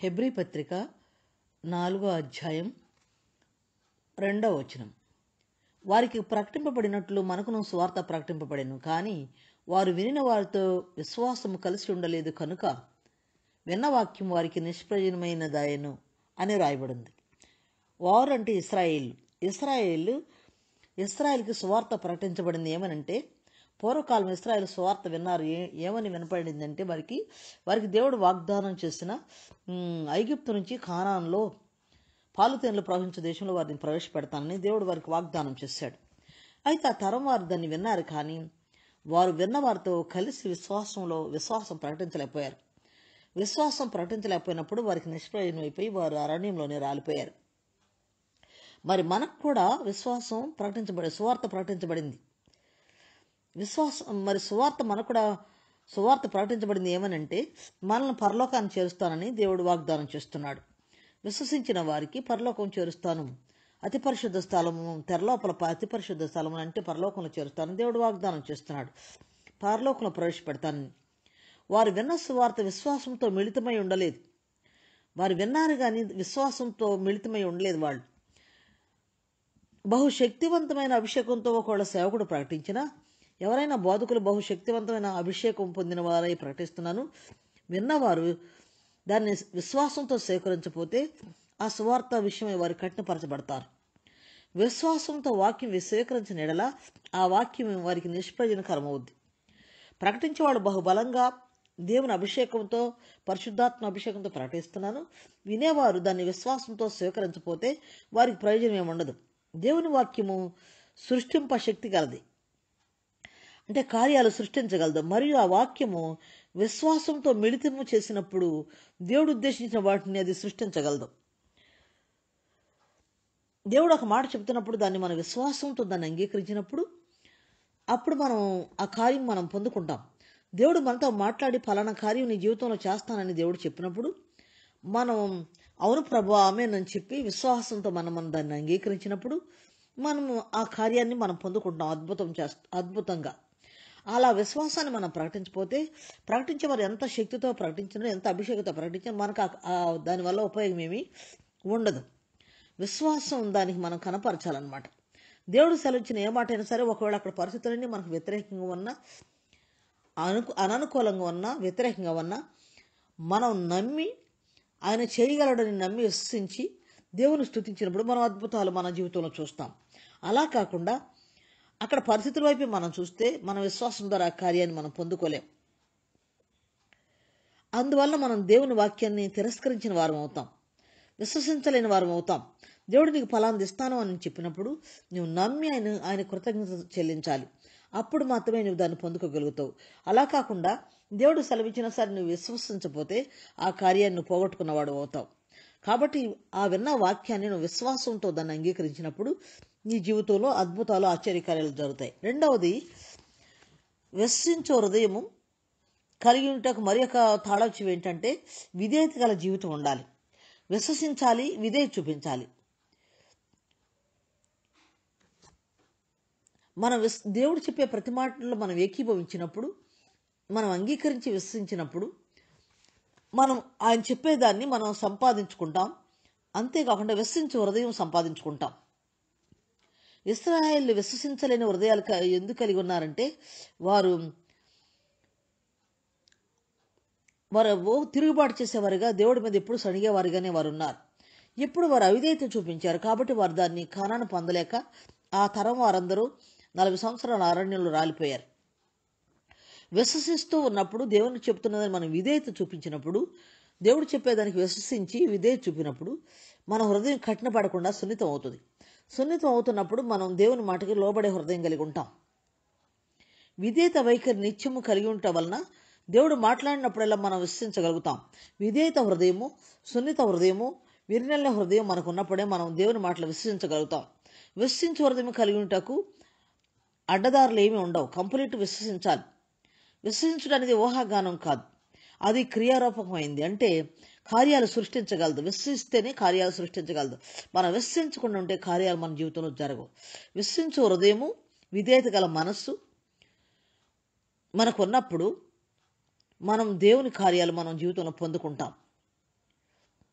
Hebrew పత్రిక నాలుగో అధ్యాయం రెండవ వచనం వారికి ప్రకటింపబడినట్లు మనకును స్వార్థ ప్రకటింపబడెను కానీ వారు వినిన వారితో విశ్వాసము కలిసి ఉండలేదు కనుక విన్న వాక్యం వారికి నిష్ప్రయోజనమైనదాయను అని రాయబడింది వారు అంటే ఇస్రాయేల్ ఇస్రాయేల్ ఇస్రాయేల్కి సువార్త ప్రకటించబడింది ఏమనంటే పూర్వకాలం ఇస్రాయేల్ సువార్త విన్నారు ఏ ఏమని వినపడిందంటే వారికి వారికి దేవుడు వాగ్దానం చేసిన ఉమ్, ఐగుప్తు నుంచి ఖానాన్లో పాలుతేనలు ప్రవహించే దేశంలో వారిని ప్రవేశపెడతానని దేవుడు వారికి వాగ్దానం చేశాడు అయితే ఆ తరం వారు దాన్ని విన్నారు కానీ వారు విన్న వారితో కలిసి విశ్వాసంలో విశ్వాసం ప్రకటించలేకపోయారు విశ్వాసం ప్రకటించలేకపోయినప్పుడు వారికి నిష్ప్రయోజనం అయిపోయి వారు అరణ్యంలోనే రాలిపోయారు మరి మనకు కూడా విశ్వాసం ప్రకటించబడి సువార్త ప్రకటించబడింది విశ్వాసం మరి సువార్త మనకు కూడా సువార్త ప్రకటించబడింది ఏమనంటే మనల్ని పరలోకాన్ని చేరుస్తానని దేవుడు వాగ్దానం చేస్తున్నాడు విశ్వసించిన వారికి పరలోకం చేరుస్తాను అతి పరిశుద్ధ స్థలము తెరలోపల ప- అతి పరిశుద్ధ స్థలము అంటే పరలోకంలో చేరుస్తానని దేవుడు వాగ్దానం చేస్తున్నాడు పరలోకంలో ప్రవేశపెడతానని వారు విన్న సువార్త విశ్వాసంతో మిళితమై ఉండలేదు వారు విన్నారు కానీ విశ్వాసంతో మిళితమై ఉండలేదు వాళ్ళు బహుశక్తివంతమైన అభిషేకంతో ఒకవేళ సేవకుడు ప్రకటించినా ఎవరైనా బోధకులు బహుశక్తివంతమైన అభిషేకం పొందిన వారై ప్రకటిస్తున్నాను విన్నవారు దాన్ని విశ్వాసంతో సేకరించకపోతే ఆ సువార్త విషయమై వారు కఠినపరచబడతారు విశ్వాసంతో వాక్యం స్వీకరించిన ఎడల ఆ వాక్యం వారికి నిష్ప్రయోజనకరమవుద్ది ప్రకటించేవాడు బహుబలంగా దేవుని అభిషేకంతో పరిశుద్ధాత్మ అభిషేకంతో ప్రకటిస్తున్నాను వినేవారు దాన్ని విశ్వాసంతో స్వీకరించకపోతే వారికి ప్రయోజనం ఏముండదు దేవుని వాక్యము సృష్టింప శక్తి గలది అంటే కార్యాలు సృష్టించగలదు మరియు ఆ వాక్యము విశ్వాసంతో మిళితము చేసినప్పుడు దేవుడు ఉద్దేశించిన వాటిని అది సృష్టించగలదు దేవుడు ఒక మాట చెప్తున్నప్పుడు దాన్ని మన విశ్వాసంతో దాన్ని అంగీకరించినప్పుడు అప్పుడు మనం ఆ కార్యం మనం పొందుకుంటాం దేవుడు మనతో మాట్లాడి ఫలానా కార్యం నీ జీవితంలో చేస్తానని దేవుడు చెప్పినప్పుడు మనం అవును ప్రభు ఆమెనని చెప్పి విశ్వాసంతో మనం మనం దాన్ని అంగీకరించినప్పుడు మనము ఆ కార్యాన్ని మనం పొందుకుంటాం అద్భుతం చేస్త అద్భుతంగా అలా విశ్వాసాన్ని మనం ప్రకటించకపోతే ప్రకటించే వారు ఎంత శక్తితో ప్రకటించినా ఎంత అభిషేకంతో ప్రకటించినా మనకు ఆ- ఆ దానివల్ల ఉపయోగం ఏమీ ఉండదు విశ్వాసం దానికి మనం కనపరచాలన్నమాట దేవుడు సెలవిచ్చిన ఏ మాట అయినా సరే ఒకవేళ అక్కడ పరిస్థితులన్నీ మనకు వ్యతిరేకంగా ఉన్నా అను అననుకూలంగా ఉన్నా వ్యతిరేకంగా ఉన్నా మనం నమ్మి ఆయన చేయగలడని నమ్మి విశ్వసించి దేవుని స్థుతించినప్పుడు మనం అద్భుతాలు మన జీవితంలో చూస్తాం అలా కాకుండా అక్కడ పరిస్థితుల వైపు మనం చూస్తే మన విశ్వాసం ద్వారా ఆ కార్యాన్ని మనం పొందుకోలేం అందువల్ల మనం దేవుని వాక్యాన్ని తిరస్కరించిన వారం అవుతాం విశ్వసించలేని వారం అవుతాం దేవుడు నీకు ఫలాన్ని ఇస్తాను అని చెప్పినప్పుడు నువ్వు నమ్మి ఆయన ఆయన కృతజ్ఞత చెల్లించాలి అప్పుడు మాత్రమే నువ్వు దాన్ని పొందుకోగలుగుతావు అలా కాకుండా దేవుడు సెలవిచ్చినా సరే నువ్వు విశ్వసించకపోతే ఆ కార్యాన్ని నువ్వు పోగొట్టుకున్నవాడు అవుతావు కాబట్టి ఆ విన్న వాక్యాన్ని నువ్వు విశ్వాసంతో దాన్ని అంగీకరించినప్పుడు నీ జీవితంలో అద్భుతాలు ఆశ్చర్యకార్యాలు జరుగుతాయి రెండవది విశ్వసించే హృదయము కలిగి ఉంటకు మరి ఒక తాళం ఏంటంటే విధేయత గల జీవితం ఉండాలి విశ్వసించాలి విధేయత చూపించాలి మనం విస్ దేవుడు చెప్పే ప్రతి మాటల్లో మనం ఏకీభవించినప్పుడు మనం అంగీకరించి విశ్వసించినప్పుడు మనం ఆయన చెప్పేదాన్ని మనం సంపాదించుకుంటాం అంతేకాకుండా విశ్వసించే హృదయం సంపాదించుకుంటాం ఇస్రాయేల్ విశ్వసించలేని హృదయాలు క- ఎందుకు కలిగి ఉన్నారంటే వారు వారు ఓ తిరుగుబాటు చేసేవారుగా దేవుడి మీద ఎప్పుడు సణిగేవారుగానే వారు ఉన్నారు ఎప్పుడు వారు అవిధేయత చూపించారు కాబట్టి వారు దాన్ని ఖానాను పొందలేక ఆ తరం వారందరూ నలభై సంవత్సరాల అరణ్యంలో రాలిపోయారు విశ్వసిస్తూ ఉన్నప్పుడు దేవుని చెప్తున్నదని మనం విధేయత చూపించినప్పుడు దేవుడు చెప్పేదానికి విశ్వసించి విధేయత చూపినప్పుడు మన హృదయం కఠినపడకుండా సున్నితం అవుతుంది సున్నితం అవుతున్నప్పుడు మనం దేవుని మాటకి లోబడే హృదయం కలిగి ఉంటాం విధేయత వైఖరి నిత్యము కలిగి ఉండటం వలన దేవుడు మాట్లాడినప్పుడల్లా మనం విశ్వసించగలుగుతాం విధేయత హృదయము సున్నిత హృదయము విరినెల హృదయం మనకు ఉన్నప్పుడే మనం దేవుని మాటలు విశ్వసించగలుగుతాం విశ్వసించే హృదయం కలిగి ఉంటకు అడ్డదారులు ఏమీ ఉండవు కంప్లీట్ విశ్వసించాలి విశ్వసించడం అనేది ఊహాగానం కాదు అది క్రియారూపకమైంది అంటే కార్యాలు సృష్టించగలదు విశ్వసిస్తేనే కార్యాలు సృష్టించగలదు మనం విశ్వసించకుండా ఉంటే కార్యాలు మన జీవితంలో జరగవు విశ్వసించే హృదయము విధేయత గల మనస్సు మనకు ఉన్నప్పుడు మనం దేవుని కార్యాలు మనం జీవితంలో పొందుకుంటాం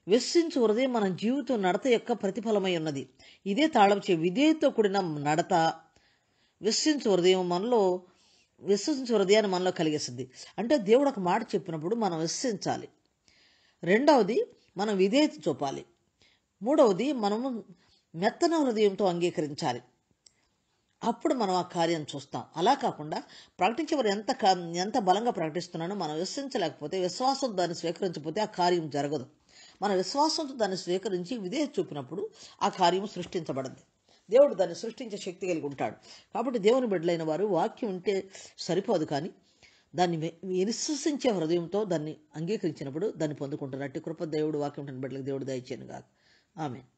విశ్వసించు హృదయం మన జీవితం నడత యొక్క ప్రతిఫలమై ఉన్నది ఇదే తాళం చే విధేయతో కూడిన నడత విశ్వసించు హృదయం మనలో విశ్వసించు హృదయాన్ని మనలో కలిగిస్తుంది అంటే దేవుడు ఒక మాట చెప్పినప్పుడు మనం విశ్వసించాలి రెండవది మనం విధేయత చూపాలి మూడవది మనము మెత్తన హృదయంతో అంగీకరించాలి అప్పుడు మనం ఆ కార్యం చూస్తాం అలా కాకుండా ప్రకటించేవారు ఎంత క- ఎంత బలంగా ప్రకటిస్తున్నానో మనం విశ్వసించలేకపోతే విశ్వాసంతో దాన్ని స్వీకరించకపోతే ఆ కార్యం జరగదు మన విశ్వాసంతో దాన్ని స్వీకరించి విధేయత చూపినప్పుడు ఆ కార్యం సృష్టించబడింది దేవుడు దాన్ని సృష్టించే శక్తి కలిగి ఉంటాడు కాబట్టి దేవుని బిడ్డలైన వారు వాక్యం ఉంటే సరిపోదు కానీ దాన్ని వి- విశ్వసించే హృదయంతో దాన్ని అంగీకరించినప్పుడు దాన్ని పొందుకుంటున్నట్టు కృప దేవుడు వాక్యం ఉంటున్న బిడ్డలకు దేవుడు దయచేయను కాదు ఆమె